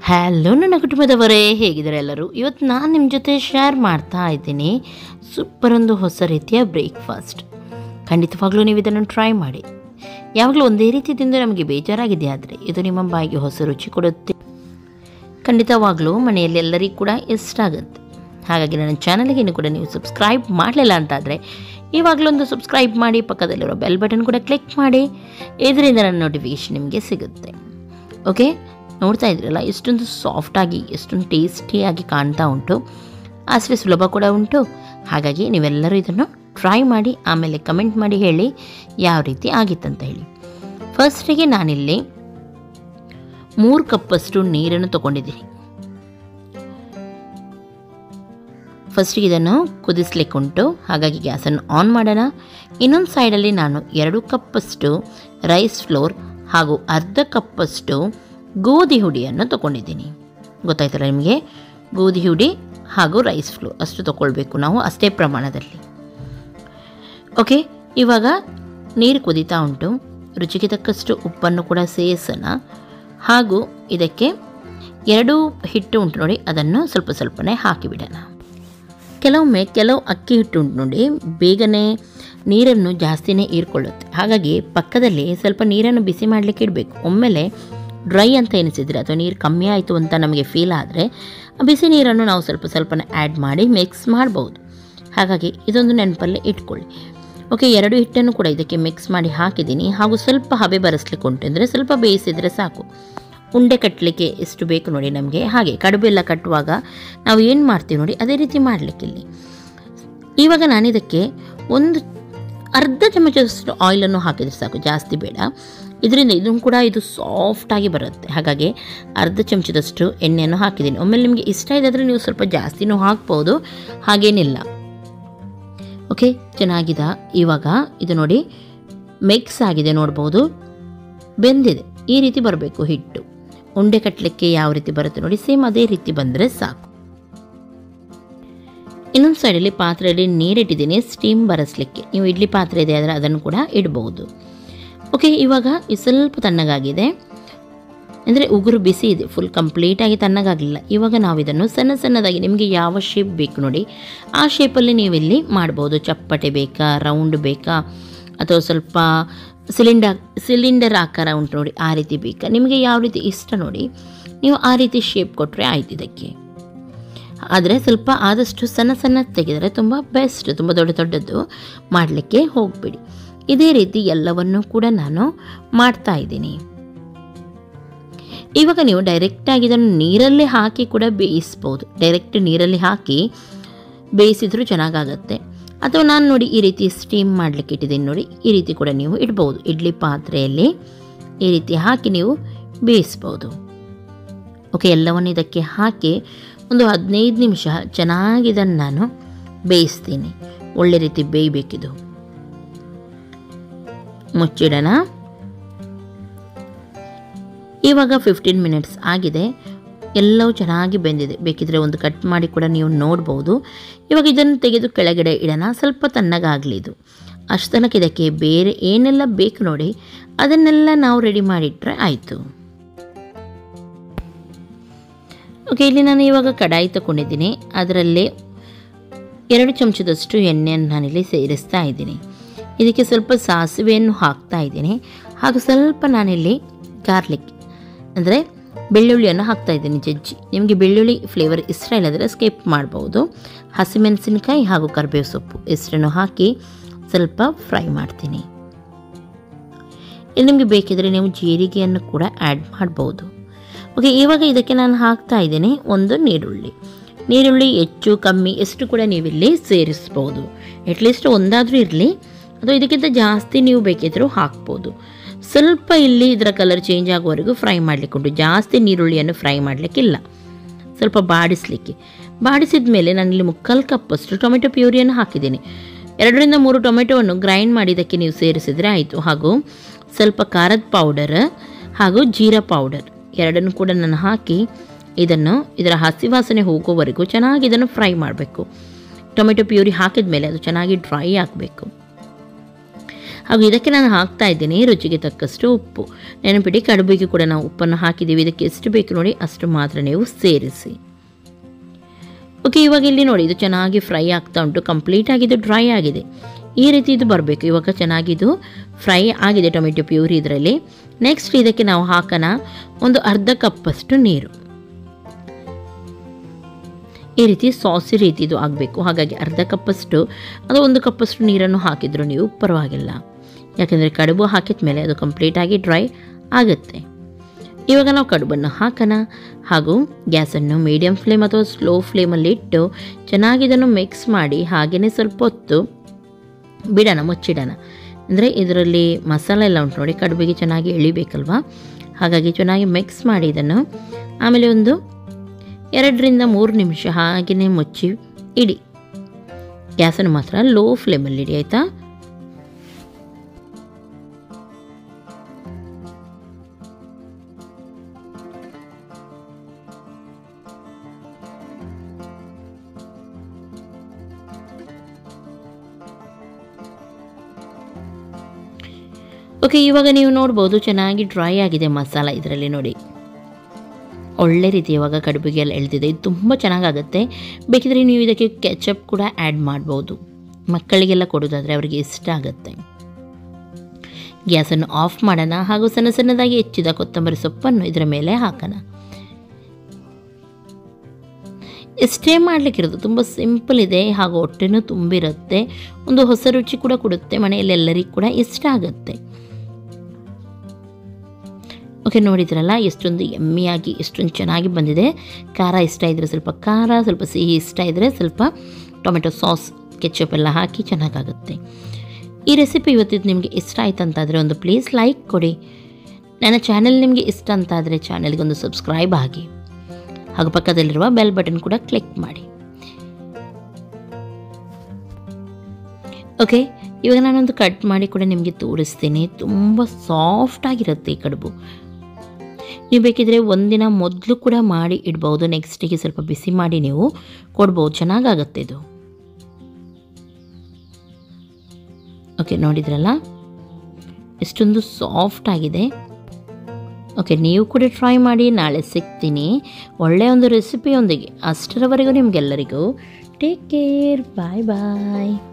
hello ನನ್ನ ಕುಟುಂಬದವರೇ ಹೇಗಿದ್ದಾರೆ ಎಲ್ಲರೂ ಇವತ್ತು ನಾನು ನಿಮ್ಮ ಜೊತೆ ಶೇರ್ ಮಾಡ್ತಾ ಇದ್ದೀನಿ ಸೂಪರ್ ಒಂದು ಹೊಸ ರೀತಿಯ ಬ್ರೇಕ್ಫಾಸ್ಟ್ ಖಂಡಿತವಾಗ್ಲೂ ನೀವು ಇದನ್ನು ಟ್ರೈ ಮಾಡಿ ಯಾವಾಗಲೂ ಒಂದೇ ರೀತಿ ತಿಂದು ನಮಗೆ ಬೇಜಾರಾಗಿದೆ ಆದರೆ ಇದು ನಿಮ್ಮ ಬಾಯಿಗೆ ಹೊಸ ರುಚಿ ಕೊಡುತ್ತೆ ಖಂಡಿತವಾಗ್ಲೂ ಮನೆಯಲ್ಲಿ ಎಲ್ಲರಿಗೂ ಕೂಡ ಇಷ್ಟ ಆಗುತ್ತೆ ಹಾಗಾಗಿ ನನ್ನ ಚಾನಲ್ಗೆ ಇನ್ನು ಕೂಡ ನೀವು ಸಬ್ಸ್ಕ್ರೈಬ್ ಮಾಡಲಿಲ್ಲ ಅಂತಾದರೆ ಇವಾಗಲೊಂದು ಸಬ್ಸ್ಕ್ರೈಬ್ ಮಾಡಿ ಪಕ್ಕದಲ್ಲಿರೋ ಬೆಲ್ ಬಟನ್ ಕೂಡ ಕ್ಲಿಕ್ ಮಾಡಿ ಇದರಿಂದ ನನ್ನ ನೋಟಿಫಿಕೇಶನ್ ನಿಮಗೆ ಸಿಗುತ್ತೆ ಓಕೆ ನೋಡ್ತಾ ಇದ್ರಲ್ಲ ಎಷ್ಟೊಂದು ಸಾಫ್ಟಾಗಿ ಎಷ್ಟೊಂದು ಟೇಸ್ಟಿಯಾಗಿ ಕಾಣ್ತಾ ಉಂಟು ಅಷ್ಟೇ ಸುಲಭ ಕೂಡ ಉಂಟು ಹಾಗಾಗಿ ನೀವೆಲ್ಲರೂ ಇದನ್ನು ಟ್ರೈ ಮಾಡಿ ಆಮೇಲೆ ಕಮೆಂಟ್ ಮಾಡಿ ಹೇಳಿ ಯಾವ ರೀತಿ ಆಗಿತ್ತಂತ ಹೇಳಿ ಫಸ್ಟಿಗೆ ನಾನಿಲ್ಲಿ ಮೂರು ಕಪ್ಪಷ್ಟು ನೀರನ್ನು ತಗೊಂಡಿದ್ದೀನಿ ಫಸ್ಟಿಗೆ ಇದನ್ನು ಕುದಿಸ್ಲಿಕ್ಕೆ ಉಂಟು ಹಾಗಾಗಿ ಗ್ಯಾಸನ್ನು ಆನ್ ಮಾಡೋಣ ಇನ್ನೊಂದು ಸೈಡಲ್ಲಿ ನಾನು ಎರಡು ಕಪ್ಪಷ್ಟು ರೈಸ್ ಫ್ಲೋರ್ ಹಾಗೂ ಅರ್ಧ ಕಪ್ಪಷ್ಟು ಗೋಧಿ ಹುಡಿಯನ್ನು ತಗೊಂಡಿದ್ದೀನಿ ಗೊತ್ತಾಯ್ತಲ್ಲ ನಿಮಗೆ ಗೋಧಿ ಹುಡಿ ಹಾಗೂ ರೈಸ್ ಫ್ಲೋರ್ ಅಷ್ಟು ತಗೊಳ್ಬೇಕು ನಾವು ಅಷ್ಟೇ ಪ್ರಮಾಣದಲ್ಲಿ ಓಕೆ ಇವಾಗ ನೀರು ಕುದೀತಾ ಉಂಟು ರುಚಿಗೆ ತಕ್ಕಷ್ಟು ಉಪ್ಪನ್ನು ಕೂಡ ಸೇರಿಸೋಣ ಹಾಗೂ ಇದಕ್ಕೆ ಎರಡು ಹಿಟ್ಟು ಉಂಟು ನೋಡಿ ಅದನ್ನು ಸ್ವಲ್ಪ ಸ್ವಲ್ಪನೇ ಹಾಕಿಬಿಡೋಣ ಕೆಲವೊಮ್ಮೆ ಕೆಲವು ಅಕ್ಕಿ ಹಿಟ್ಟು ಉಂಟು ನೋಡಿ ಬೇಗನೆ ನೀರನ್ನು ಜಾಸ್ತಿನೇ ಹೀರ್ಕೊಳ್ಳುತ್ತೆ ಹಾಗಾಗಿ ಪಕ್ಕದಲ್ಲಿ ಸ್ವಲ್ಪ ನೀರನ್ನು ಬಿಸಿ ಮಾಡಲಿಕ್ಕೆ ಇಡಬೇಕು ಒಮ್ಮೆಲೆ ಡ್ರೈ ಅಂತ ಎನಿಸಿದರೆ ಅಥವಾ ನೀರು ಕಮ್ಮಿ ಆಯಿತು ಅಂತ ನಮಗೆ ಫೀಲ್ ಆದರೆ ಬಿಸಿ ನೀರನ್ನು ನಾವು ಸ್ವಲ್ಪ ಸ್ವಲ್ಪನೇ ಆ್ಯಡ್ ಮಾಡಿ ಮಿಕ್ಸ್ ಮಾಡ್ಬೋದು ಹಾಗಾಗಿ ಇದೊಂದು ನೆನಪಲ್ಲಿ ಇಟ್ಕೊಳ್ಳಿ ಓಕೆ ಎರಡು ಹಿಟ್ಟನ್ನು ಕೂಡ ಇದಕ್ಕೆ ಮಿಕ್ಸ್ ಮಾಡಿ ಹಾಕಿದ್ದೀನಿ ಹಾಗೂ ಸ್ವಲ್ಪ ಹಬೆ ಬರೆಸ್ಲಿಕ್ಕೆ ಉಂಟು ಅಂದರೆ ಸ್ವಲ್ಪ ಬೇಯಿಸಿದರೆ ಸಾಕು ಉಂಡೆ ಕಟ್ಟಲಿಕ್ಕೆ ಎಷ್ಟು ಬೇಕು ನೋಡಿ ನಮಗೆ ಹಾಗೆ ಕಡುಬು ಎಲ್ಲ ಕಟ್ಟುವಾಗ ನಾವು ಏನು ಮಾಡ್ತೀವಿ ನೋಡಿ ಅದೇ ರೀತಿ ಮಾಡಲಿಕ್ಕಿಲ್ಲಿ ಇವಾಗ ನಾನು ಇದಕ್ಕೆ ಒಂದು ಅರ್ಧ ಚಮಚದಷ್ಟು ಆಯಿಲನ್ನು ಹಾಕಿದರೆ ಸಾಕು ಜಾಸ್ತಿ ಬೇಡ ಇದರಿಂದ ಇದನ್ನು ಕೂಡ ಇದು ಸಾಫ್ಟಾಗಿ ಬರುತ್ತೆ ಹಾಗಾಗಿ ಅರ್ಧ ಚಮಚದಷ್ಟು ಎಣ್ಣೆಯನ್ನು ಹಾಕಿದ್ದೀನಿ ಒಮ್ಮೆಲೆ ನಿಮಗೆ ಇಷ್ಟ ಇದ್ದಾದರೆ ನೀವು ಸ್ವಲ್ಪ ಜಾಸ್ತಿನೂ ಹಾಕ್ಬೋದು ಹಾಗೇನಿಲ್ಲ ಓಕೆ ಚೆನ್ನಾಗಿದೆ ಇವಾಗ ಇದು ನೋಡಿ ಮಿಕ್ಸ್ ಆಗಿದೆ ನೋಡ್ಬೋದು ಬೆಂದಿದೆ ಈ ರೀತಿ ಬರಬೇಕು ಹಿಟ್ಟು ಉಂಡೆ ಕಟ್ಟಲಿಕ್ಕೆ ಯಾವ ರೀತಿ ಬರುತ್ತೆ ನೋಡಿ ಸೇಮ್ ಅದೇ ರೀತಿ ಬಂದರೆ ಸಾಕು ಇನ್ನೊಂದು ಸೈಡಲ್ಲಿ ಪಾತ್ರೆಯಲ್ಲಿ ನೀರಿಟ್ಟಿದ್ದೀನಿ ಸ್ಟೀಮ್ ಬರೆಸ್ಲಿಕ್ಕೆ ನೀವು ಇಡ್ಲಿ ಪಾತ್ರೆ ಇದೆ ಆದರೆ ಅದನ್ನು ಕೂಡ ಇಡ್ಬೋದು ಓಕೆ ಇವಾಗ ಇದು ಸ್ವಲ್ಪ ತಣ್ಣಗಾಗಿದೆ ಅಂದರೆ ಉಗುರು ಬಿಸಿ ಇದೆ ಫುಲ್ ಕಂಪ್ಲೀಟಾಗಿ ತಣ್ಣಗಾಗಲಿಲ್ಲ ಇವಾಗ ನಾವು ಇದನ್ನು ಸಣ್ಣ ಸಣ್ಣದಾಗಿ ನಿಮಗೆ ಯಾವ ಶೇಪ್ ಬೇಕು ನೋಡಿ ಆ ಶೇಪಲ್ಲಿ ನೀವು ಇಲ್ಲಿ ಮಾಡ್ಬೋದು ಚಪ್ಪಟೆ ಬೇಕಾ ರೌಂಡ್ ಬೇಕಾ ಅಥವಾ ಸ್ವಲ್ಪ ಸಿಲಿಂಡರ್ ಸಿಲಿಂಡರ್ ಆಕಾರ ಉಂಟು ನೋಡಿ ಆ ರೀತಿ ಬೇಕಾ ನಿಮಗೆ ಯಾವ ರೀತಿ ಇಷ್ಟ ನೋಡಿ ನೀವು ಆ ರೀತಿ ಶೇಪ್ ಕೊಟ್ಟರೆ ಆಯ್ತು ಇದಕ್ಕೆ ಆದರೆ ಸ್ವಲ್ಪ ಆದಷ್ಟು ಸಣ್ಣ ಸಣ್ಣ ತೆಗೆದರೆ ತುಂಬ ಬೆಸ್ಟ್ ತುಂಬ ದೊಡ್ಡ ದೊಡ್ಡದ್ದು ಮಾಡಲಿಕ್ಕೆ ಹೋಗಬೇಡಿ ಇದೇ ರೀತಿ ಎಲ್ಲವನ್ನೂ ಕೂಡ ನಾನು ಮಾಡ್ತಾ ಇದ್ದೀನಿ ಇವಾಗ ನೀವು ಡೈರೆಕ್ಟಾಗಿ ಇದನ್ನು ನೀರಲ್ಲೇ ಹಾಕಿ ಕೂಡ ಬೇಯಿಸ್ಬೋದು ಡೈರೆಕ್ಟ್ ನೀರಲ್ಲಿ ಹಾಕಿ ಬೇಯಿಸಿದ್ರೂ ಚೆನ್ನಾಗಾಗತ್ತೆ ಅಥವಾ ನಾನು ನೋಡಿ ಈ ರೀತಿ ಸ್ಟೀಮ್ ಮಾಡಲಿಕ್ಕೆ ಇಟ್ಟಿದ್ದೀನಿ ನೋಡಿ ಈ ರೀತಿ ಕೂಡ ನೀವು ಇಡ್ಬೋದು ಇಡ್ಲಿ ಪಾತ್ರೆಯಲ್ಲಿ ಈ ರೀತಿ ಹಾಕಿ ನೀವು ಬೇಯಿಸ್ಬೋದು ಓಕೆ ಎಲ್ಲವನ್ನು ಇದಕ್ಕೆ ಹಾಕಿ ಒಂದು ಹದಿನೈದು ನಿಮಿಷ ಚೆನ್ನಾಗಿ ಇದನ್ನು ನಾನು ಬೇಯಿಸ್ತೀನಿ ಒಳ್ಳೆ ರೀತಿ ಬೇಯಬೇಕಿದು ಮುಚ್ಚಿಡೋಣ ಇವಾಗ ಫಿಫ್ಟೀನ್ ಮಿನಿಟ್ಸ್ ಆಗಿದೆ ಎಲ್ಲವೂ ಚೆನ್ನಾಗಿ ಬೆಂದಿದೆ ಬೇಕಿದ್ರೆ ಒಂದು ಕಟ್ ಮಾಡಿ ಕೂಡ ನೀವು ನೋಡ್ಬೋದು ಇವಾಗ ಇದನ್ನು ತೆಗೆದು ಕೆಳಗಡೆ ಇಡೋಣ ಸ್ವಲ್ಪ ತಣ್ಣಗಾಗಲಿ ಇದು ಅಷ್ಟು ತನಕ ಇದಕ್ಕೆ ಬೇರೆ ಏನೆಲ್ಲ ಬೇಕು ನೋಡಿ ಅದನ್ನೆಲ್ಲ ನಾವು ರೆಡಿ ಮಾಡಿಟ್ರೆ ಆಯಿತು ಓಕೆ ಇಲ್ಲಿ ನಾನು ಇವಾಗ ಕಡಾಯಿ ತಗೊಂಡಿದ್ದೀನಿ ಅದರಲ್ಲಿ ಎರಡು ಚಮಚದಷ್ಟು ಎಣ್ಣೆಯನ್ನು ನಾನಿಲ್ಲಿ ಸೇರಿಸ್ತಾ ಇದ್ದೀನಿ ಇದಕ್ಕೆ ಸ್ವಲ್ಪ ಸಾಸಿವೆಯನ್ನು ಹಾಕ್ತಾ ಇದ್ದೀನಿ ಹಾಗೂ ಸ್ವಲ್ಪ ನಾನಿಲ್ಲಿ ಗಾರ್ಲಿಕ್ ಅಂದರೆ ಬೆಳ್ಳುಳ್ಳಿಯನ್ನು ಹಾಕ್ತಾ ಇದ್ದೀನಿ ಜಜ್ಜಿ ನಿಮಗೆ ಬೆಳ್ಳುಳ್ಳಿ ಫ್ಲೇವರ್ ಇಷ್ಟ ಇಲ್ಲದ್ರೆ ಸ್ಕಿಪ್ ಮಾಡ್ಬೋದು ಹಸಿಮೆಣಸಿನಕಾಯಿ ಹಾಗೂ ಕರಿಬೇವು ಸೊಪ್ಪು ಇಷ್ಟನ್ನು ಹಾಕಿ ಸ್ವಲ್ಪ ಫ್ರೈ ಮಾಡ್ತೀನಿ ಇಲ್ಲಿ ನಿಮಗೆ ಬೇಕಿದ್ರೆ ನೀವು ಜೀರಿಗೆಯನ್ನು ಕೂಡ ಆ್ಯಡ್ ಮಾಡ್ಬೋದು ಓಕೆ ಇವಾಗ ಇದಕ್ಕೆ ನಾನು ಹಾಕ್ತಾ ಇದ್ದೀನಿ ಒಂದು ನೀರುಳ್ಳಿ ನೀರುಳ್ಳಿ ಹೆಚ್ಚು ಕಮ್ಮಿ ಎಷ್ಟು ಕೂಡ ನೀವಿಲ್ಲಿ ಸೇರಿಸ್ಬೋದು ಅಟ್ಲೀಸ್ಟ್ ಒಂದಾದರೂ ಇರಲಿ ಅಥವಾ ಇದಕ್ಕಿಂತ ಜಾಸ್ತಿ ನೀವು ಬೇಕಿದ್ದರೂ ಹಾಕ್ಬೋದು ಸ್ವಲ್ಪ ಇಲ್ಲಿ ಇದರ ಕಲರ್ ಚೇಂಜ್ ಆಗುವವರೆಗೂ ಫ್ರೈ ಮಾಡಲಿಕ್ಕೆ ಉಂಟು ಜಾಸ್ತಿ ನೀರುಳ್ಳಿಯನ್ನು ಫ್ರೈ ಮಾಡಲಿಕ್ಕಿಲ್ಲ ಸ್ವಲ್ಪ ಬಾಡಿಸಲಿಕ್ಕೆ ಬಾಡಿಸಿದ ಮೇಲೆ ನಾನಿಲ್ಲಿ ಮುಕ್ಕಾಲು ಕಪ್ಪಷ್ಟು ಟೊಮೆಟೊ ಪ್ಯೂರಿಯನ್ನು ಹಾಕಿದ್ದೀನಿ ಎರಡರಿಂದ ಮೂರು ಟೊಮೆಟೊವನ್ನು ಗ್ರೈಂಡ್ ಮಾಡಿ ಇದಕ್ಕೆ ನೀವು ಸೇರಿಸಿದರೆ ಆಯಿತು ಹಾಗೂ ಸ್ವಲ್ಪ ಖಾರದ ಪೌಡರ್ ಹಾಗೂ ಜೀರಾ ಪೌಡರ್ ಎರಡನ್ನು ಕೂಡ ನಾನು ಹಾಕಿ ಇದನ್ನು ಇದರ ಹಸಿ ವಾಸನೆ ಹೋಗೋವರೆಗೂ ಚೆನ್ನಾಗಿ ಇದನ್ನು ಫ್ರೈ ಮಾಡಬೇಕು ಟೊಮೆಟೊ ಪ್ಯೂರಿ ಹಾಕಿದ ಮೇಲೆ ಅದು ಚೆನ್ನಾಗಿ ಡ್ರೈ ಆಗಬೇಕು ಹಾಗೂ ಇದಕ್ಕೆ ನಾನು ಹಾಕ್ತಾ ಇದ್ದೀನಿ ರುಚಿಗೆ ತಕ್ಕಷ್ಟು ಉಪ್ಪು ನೆನಪಿಡಿ ಕಡುಬಿಗೆ ಕೂಡ ನಾವು ಉಪ್ಪನ್ನು ಹಾಕಿದ್ದೀವಿ ಇದಕ್ಕೆ ಎಷ್ಟು ಬೇಕು ನೋಡಿ ಅಷ್ಟು ಮಾತ್ರ ನೀವು ಸೇರಿಸಿ ಓಕೆ ಇವಾಗ ಇಲ್ಲಿ ನೋಡಿ ಇದು ಚೆನ್ನಾಗಿ ಫ್ರೈ ಆಗ್ತಾ ಉಂಟು ಕಂಪ್ಲೀಟ್ ಆಗಿದ್ದು ಡ್ರೈ ಆಗಿದೆ ಈ ರೀತಿ ಇದು ಬರಬೇಕು ಇವಾಗ ಚೆನ್ನಾಗಿದು ಫ್ರೈ ಆಗಿದೆ ಟೊಮೆಟೊ ಪ್ಯೂರಿ ಇದರಲ್ಲಿ ನೆಕ್ಸ್ಟ್ ಇದಕ್ಕೆ ನಾವು ಹಾಕೋಣ ಒಂದು ಅರ್ಧ ಕಪ್ಪಷ್ಟು ನೀರು ಈ ರೀತಿ ಸಾಸಿ ರೀತಿ ಇದು ಆಗಬೇಕು ಹಾಗಾಗಿ ಅರ್ಧ ಕಪ್ಪಷ್ಟು ಅದು ಒಂದು ಕಪ್ಪಷ್ಟು ನೀರನ್ನು ಹಾಕಿದ್ರು ನೀವು ಪರವಾಗಿಲ್ಲ ಯಾಕೆಂದರೆ ಕಡುಬು ಹಾಕಿದ ಮೇಲೆ ಅದು ಕಂಪ್ಲೀಟಾಗಿ ಡ್ರೈ ಆಗುತ್ತೆ ಇವಾಗ ನಾವು ಕಡುಬನ್ನು ಹಾಕೋಣ ಹಾಗೂ ಗ್ಯಾಸನ್ನು ಮೀಡಿಯಮ್ ಫ್ಲೇಮ್ ಅಥವಾ ಸ್ಲೋ ಫ್ಲೇಮಲ್ಲಿ ಇಟ್ಟು ಚೆನ್ನಾಗಿ ಇದನ್ನು ಮಿಕ್ಸ್ ಮಾಡಿ ಹಾಗೆಯೇ ಸ್ವಲ್ಪ ಹೊತ್ತು ಬಿಡೋಣ ಮುಚ್ಚಿಡೋಣ ಅಂದರೆ ಇದರಲ್ಲಿ ಮಸಾಲೆ ಎಲ್ಲ ಉಂಟು ನೋಡಿ ಕಡುಬಿಗೆ ಚೆನ್ನಾಗಿ ಎಳಿಬೇಕಲ್ವಾ ಹಾಗಾಗಿ ಚೆನ್ನಾಗಿ ಮಿಕ್ಸ್ ಮಾಡಿ ಇದನ್ನು ಆಮೇಲೆ ಒಂದು ಎರಡರಿಂದ ಮೂರು ನಿಮಿಷ ಹಾಗೆಯೇ ಮುಚ್ಚಿ ಇಡಿ ಗ್ಯಾಸನ್ನು ಮಾತ್ರ ಲೋ ಫ್ಲೇಮಲ್ಲಿ ಇಡಿ ಆಯಿತಾ ಓಕೆ ಇವಾಗ ನೀವು ನೋಡ್ಬೋದು ಚೆನ್ನಾಗಿ ಡ್ರೈ ಆಗಿದೆ ಮಸಾಲ ಇದರಲ್ಲಿ ನೋಡಿ ಒಳ್ಳೆ ರೀತಿ ಇವಾಗ ಕಡುಬಿಗೆ ಎಲ್ಲ ಎಳ್ದಿದೆ ಇದು ತುಂಬ ಚೆನ್ನಾಗಾಗುತ್ತೆ ಬೇಕಿದ್ರೆ ನೀವು ಇದಕ್ಕೆ ಕೆಚಪ್ ಕೂಡ ಆ್ಯಡ್ ಮಾಡ್ಬೋದು ಮಕ್ಕಳಿಗೆಲ್ಲ ಕೊಡೋದಾದರೆ ಅವರಿಗೆ ಇಷ್ಟ ಆಗುತ್ತೆ ಗ್ಯಾಸನ್ನು ಆಫ್ ಮಾಡೋಣ ಹಾಗೂ ಸಣ್ಣ ಸಣ್ಣದಾಗಿ ಹೆಚ್ಚಿದ ಕೊತ್ತಂಬರಿ ಸೊಪ್ಪನ್ನು ಇದರ ಮೇಲೆ ಹಾಕೋಣ ಎಷ್ಟೇ ಮಾಡಲಿಕ್ಕಿರೋದು ತುಂಬ ಸಿಂಪಲ್ ಇದೆ ಹಾಗೂ ಹೊಟ್ಟೆನೂ ತುಂಬಿರುತ್ತೆ ಒಂದು ಹೊಸ ರುಚಿ ಕೂಡ ಕೊಡುತ್ತೆ ಮನೆಯಲ್ಲಿ ಎಲ್ಲರಿಗೂ ಕೂಡ ಇಷ್ಟ ಆಗುತ್ತೆ ಓಕೆ ನೋಡಿದ್ರಲ್ಲ ಎಷ್ಟೊಂದು ಎಮ್ಮಿಯಾಗಿ ಎಷ್ಟೊಂದು ಚೆನ್ನಾಗಿ ಬಂದಿದೆ ಖಾರ ಇಷ್ಟ ಇದ್ದರೆ ಸ್ವಲ್ಪ ಖಾರ ಸ್ವಲ್ಪ ಸಿಹಿ ಇಷ್ಟ ಇದ್ದರೆ ಸ್ವಲ್ಪ ಟೊಮೆಟೊ ಸಾಸ್ ಕೆಚಪ್ ಎಲ್ಲ ಹಾಕಿ ಚೆನ್ನಾಗಾಗುತ್ತೆ ಈ ರೆಸಿಪಿ ಇವತ್ತಿದ್ದು ನಿಮಗೆ ಇಷ್ಟ ಆಯ್ತು ಅಂತಾದರೆ ಒಂದು ಪ್ಲೀಸ್ ಲೈಕ್ ಕೊಡಿ ನನ್ನ ಚಾನೆಲ್ ನಿಮಗೆ ಇಷ್ಟ ಅಂತಾದರೆ ಚಾನೆಲ್ಗೆ ಒಂದು ಸಬ್ಸ್ಕ್ರೈಬ್ ಆಗಿ ಹಾಗೂ ಪಕ್ಕದಲ್ಲಿರುವ ಬೆಲ್ ಬಟನ್ ಕೂಡ ಕ್ಲಿಕ್ ಮಾಡಿ ಓಕೆ ಇವಾಗ ನಾನೊಂದು ಕಟ್ ಮಾಡಿ ಕೂಡ ನಿಮಗೆ ತೋರಿಸ್ತೀನಿ ತುಂಬ ಸಾಫ್ಟ್ ಆಗಿರುತ್ತೆ ಈ ಕಡುಬು ನೀವು ಬೇಕಿದ್ರೆ ಒಂದಿನ ಮೊದಲು ಕೂಡ ಮಾಡಿ ಇಡ್ಬೋದು ನೆಕ್ಸ್ಟಿಗೆ ಸ್ವಲ್ಪ ಬಿಸಿ ಮಾಡಿ ನೀವು ಕೊಡ್ಬೋದು ಚೆನ್ನಾಗಾಗುತ್ತೆ ಇದು ಓಕೆ ನೋಡಿದ್ರಲ್ಲ ಎಷ್ಟೊಂದು ಸಾಫ್ಟ್ ಆಗಿದೆ ಓಕೆ ನೀವು ಕೂಡ ಟ್ರೈ ಮಾಡಿ ನಾಳೆ ಸಿಗ್ತೀನಿ ಒಳ್ಳೆಯ ಒಂದು ರೆಸಿಪಿಯೊಂದಿಗೆ ಅಷ್ಟರವರೆಗೂ ನಿಮಗೆಲ್ಲರಿಗೂ ಟೇಕ್ ಕೇರ್ ಬಾಯ್ ಬಾಯ್